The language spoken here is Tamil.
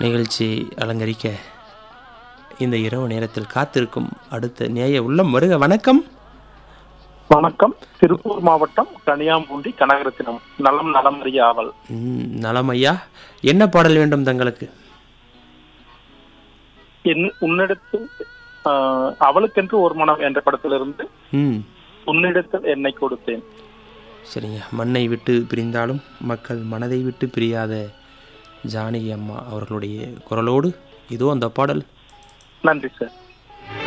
நிகழ்ச்சி அலங்கரிக்க இந்த இரவு நேரத்தில் காத்திருக்கும் அடுத்த நேய உள்ளம் வருக வணக்கம் வணக்கம் திருப்பூர் மாவட்டம் கனியாம்பூண்டி கனகரத்தினம் நலம் நலமறிய ஆவல் ம், நலம் ஐயா என்ன பாடல் வேண்டும் தங்களுக்கு என் உன்னிடத்தில் ஆஹ், அவளுக்கென்று ஒரு மனம் என்ற படத்திலிருந்து ம் உன்னிடத்தில் என்னை கொடுத்தேன் சரிங்க மண்ணை விட்டு பிரிந்தாலும் மக்கள் மனதை விட்டு பிரியாத ஜானகி அம்மா அவர்களுடைய குரலோடு இதோ அந்த பாடல் நன்றி சார்